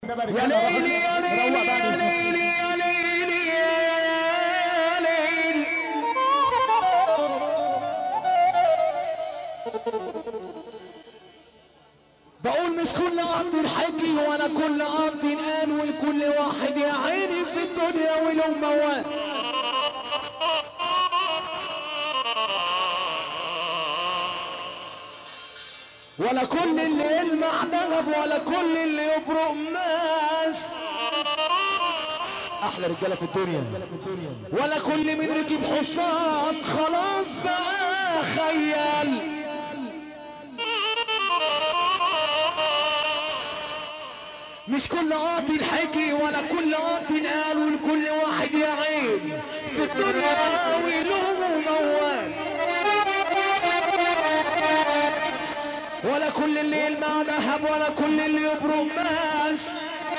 يا ليلي يا ليلي يا ليلي يا ليلي يا ليلي بقول مش كل قط حكي ولا كل قط قال ولكل واحد يا عيني في الدنيا ولو موال ولا كل اللي يلمع ذهب ولا كل اللي يبرق ماس احلى رجاله في الدنيا ولا كل من ركب حصان خلاص بقى خيال مش كل قاطن حكي ولا كل قاطن قال ولكل واحد يا عين في الدنيا ويلوم موال ولا كل اللي يلمع ذهب ولا كل اللي يبرق ماس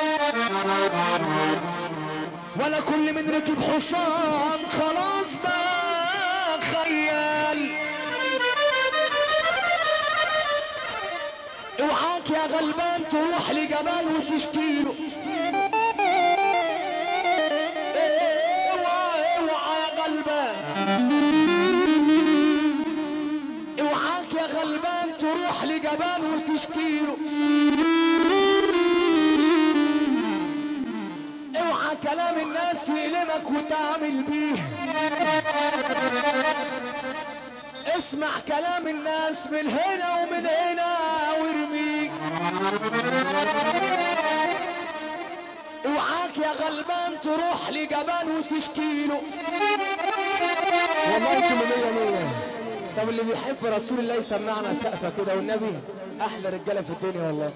ولا كل من ركب حصان خلاص بقى خيال اوعاك يا غلبان تروح لجبال وتشكيله اوعى اوعى يا غلبان اوعاك يا غلبان تروح لجبال وتشكيله اوعى كلام الناس يألمك وتعمل بيه اسمع كلام الناس من هنا ومن هنا وارميه اوعاك يا غلبان تروح لجبال وتشكيله والله انتوا مية مية طب اللي بيحب رسول الله يسمعنا سقفة كده والنبي احلى رجالة في الدنيا والله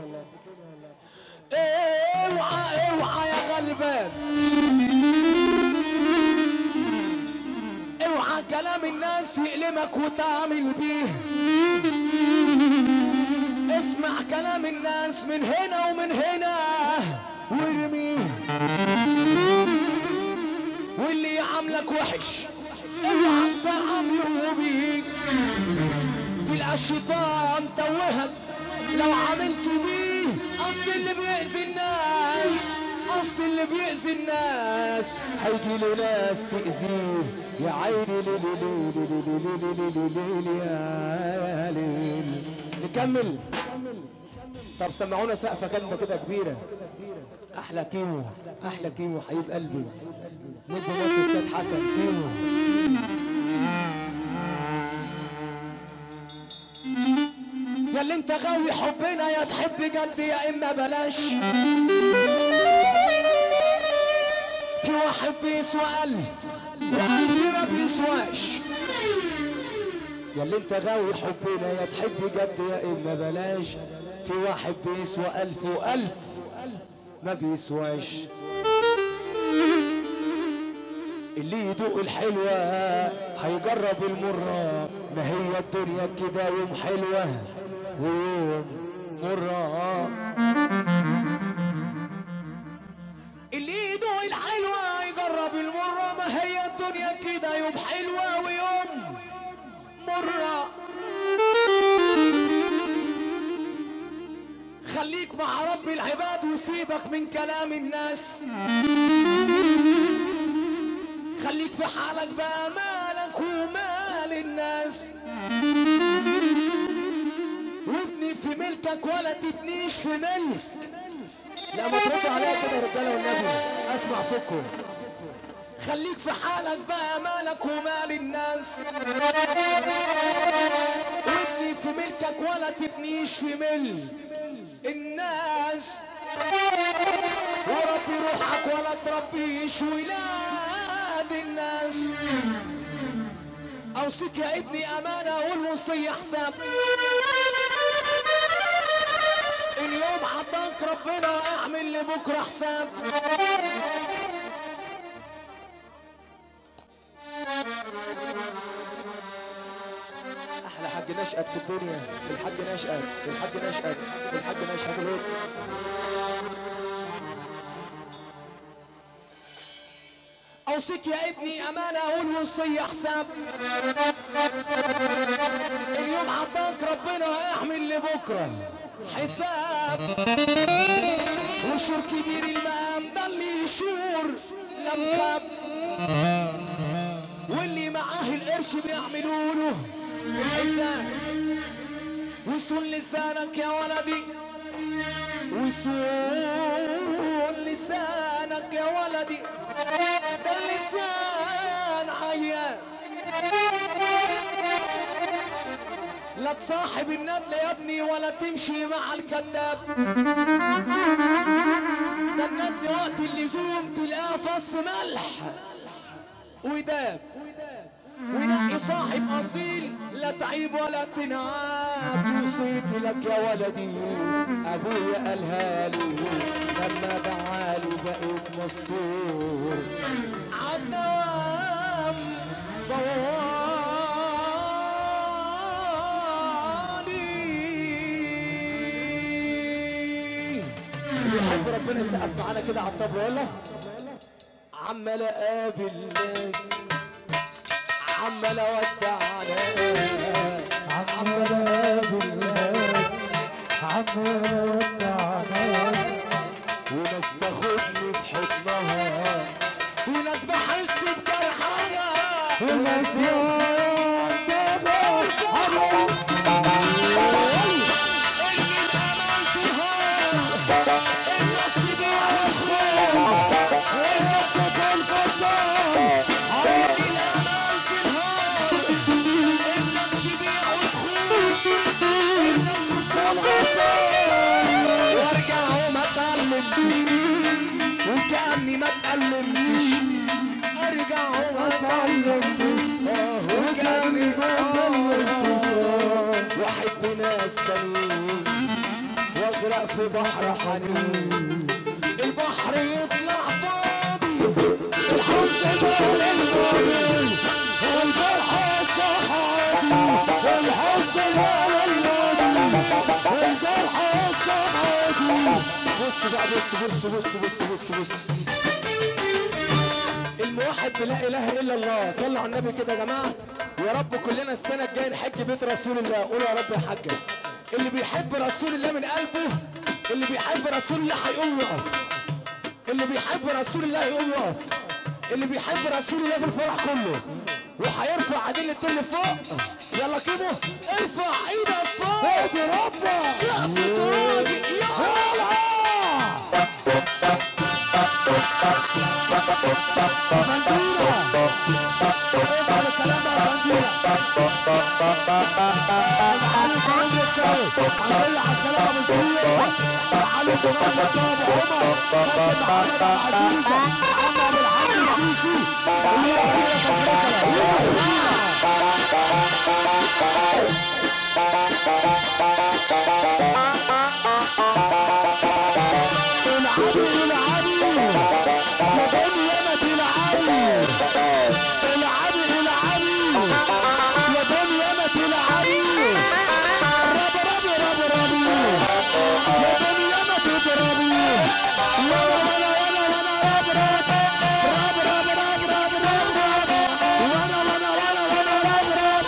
اوعى اوعى يا غلبان اوعى كلام الناس يألمك وتعمل بيه اسمع كلام الناس من هنا ومن هنا وارميه واللي يعاملك وحش اوعى تعامله بيه تلقى الشيطان توهك لو عملت بيه اصل اللي بيأذي الناس اصل اللي بيأذي الناس هيجي له ناس تأذيه يا عيني ليلي ليلي ليلي ليلي ليلي يا ليل نكمل طب سمعونا سقفة كلمة كده كبيرة احلى كيمو احلى كيمو حبيب قلبي نجم مصر السيد حسن كيمو يا اللي انت غاوي حبنا يا تحب جد يا اما بلاش في واحد بيسوى الف والف ما بيسواش يا اللي انت غاوي حبنا يا تحب جد يا اما بلاش في واحد بيسوى الف والف ما بيسواش اللي يدوق الحلوة هيجرب المرة ما هي الدنيا كده يوم حلوة ويوم مرة اللي يدوق الحلوة يجرب المرة ما هي الدنيا كده يوم حلوة ويوم مرة خليك مع رب العباد وسيبك من كلام الناس خليك في حالك بقى مالك ومال الناس وابني في ملكك ولا تبنيش في ملك لا ما تردوا عليا كده يا رجاله والنبي اسمع صوتكم خليك في حالك بقى مالك ومال الناس وابني في ملكك ولا تبنيش في ملك الناس وربي روحك ولا تربيش ولاد الناس اوصيك يا ابني امانه والوصيه حساب اليوم عطاك ربنا اعمل لبكره حساب احلى حاج نشأت في الدنيا الحاج نشأت الحاج نشأت الحاج نشأت الهود اوصيك يا ابني امانه والوصيه حساب اليوم عطاك ربنا اعمل لبكره حساب وشور كبير المقام ده اللي يشور لم خاب واللي معاه القرش بيعملوا له حساب وصون لسانك يا ولدي وصون لسانك يا ولدي ده اللسان عيان لا تصاحب الندل يا ابني ولا تمشي مع الكذاب ده الندل وقت اللزوم تلقاه فص ملح وداب ونقي صاحب اصيل لا تعيب ولا تنعاب وصيت لك يا ولدي ابويا قالها لي لما دعالي بقيت مستور عالدوام طوالي يحب ربنا يسقف معانا كده على الطبل ولا عمال اقابل ناس عمال اودع ناس عمال اقابل ناس عمال اودع ناس وناس تاخدني في حضنها وناس بحس بجرحها وناس وارجع وما اتعلم وكاني ما اتألمتش ارجع وما اتعلمتش وكاني ما اتألمتش واحب ناس تانيين واغرق في بحر حنين البحر يطلع فاضي الحزن طول الماضي والفرح الصحابي الحزن طول الماضي والفرح الصحابي بص بقى بص بص بص بص بص بص الموحد بلا اله الا الله صلوا على النبي كده يا جماعه يا رب كلنا السنه الجايه نحج بيت رسول الله قولوا يا رب يا حاجه اللي بيحب رسول الله من قلبه اللي بيحب رسول الله هيقوم يقف اللي بيحب رسول الله يقوم يقف اللي بيحب رسول الله في الفرح كله وهيرفع عديل التل فوق يلا كيمو ارفع ايدك فوق ايدي ربك سقف تراجي يلا منديلة اسمع الكلام ده يا منديلة علي خالد السيد عمال على السلامة بالشيء علي جمال مطاب عمر خالد محمد عزيزة عمر الحاج السيسي اللي هي العبي العبي يا دنيا ما تلعبي العبي العبي يا دنيا ما تلعبي رب رب رب رب يا دنيا ما تضربي ولا ولا ولا ولا رب رب رب رب رب رب رب رب ولا ولا ولا ولا رب رب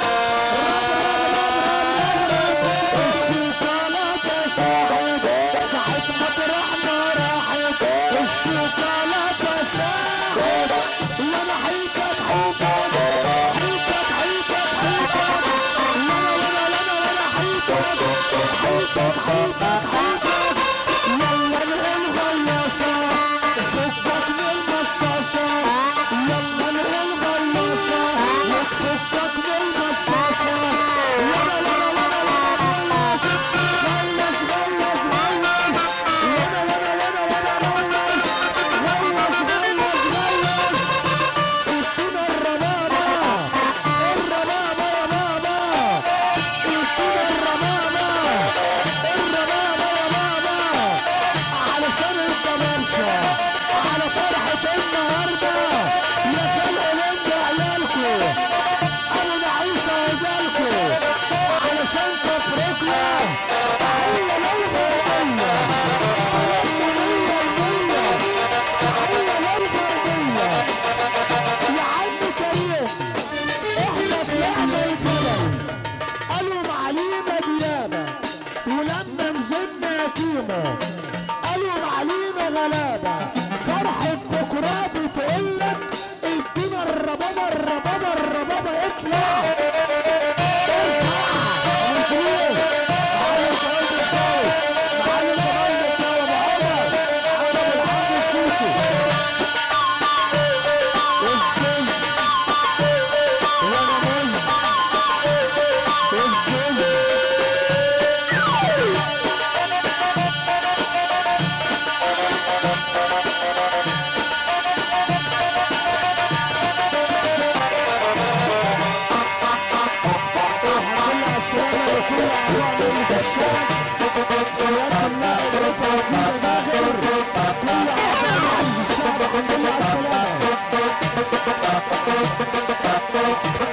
الشوكولاتة ساحت ساحت مطرح ما راحت الشوكولاتة ساحت وانا حيتك حيتك حيتك حيتك حيتك وانا وانا وانا وانا حيتك حيتك حيتك حيتك يلا نقول غلاسة فكك من المصاصة يلا نقول غلاسة وتفكك من المصاصة ولا ولا ولا ولا غلس غلس غلس غلس ولا ولا ولا ولا غلس غلس غلس غلس ادينا الربابة الربابة يا بابا ادينا الربابة الربابة يا بابا علشان انت ممشى على فرحة النهاردة يا خلق لند عيالكم انا نعيسى وجالكم علشان تفرقنا هي الغربية هي الغربية هي الغربية يا عم كريم احنا طلعنا الجبل قالوا معليمة ديابة ولما نزلنا يتيمة قالوا معليمة العبي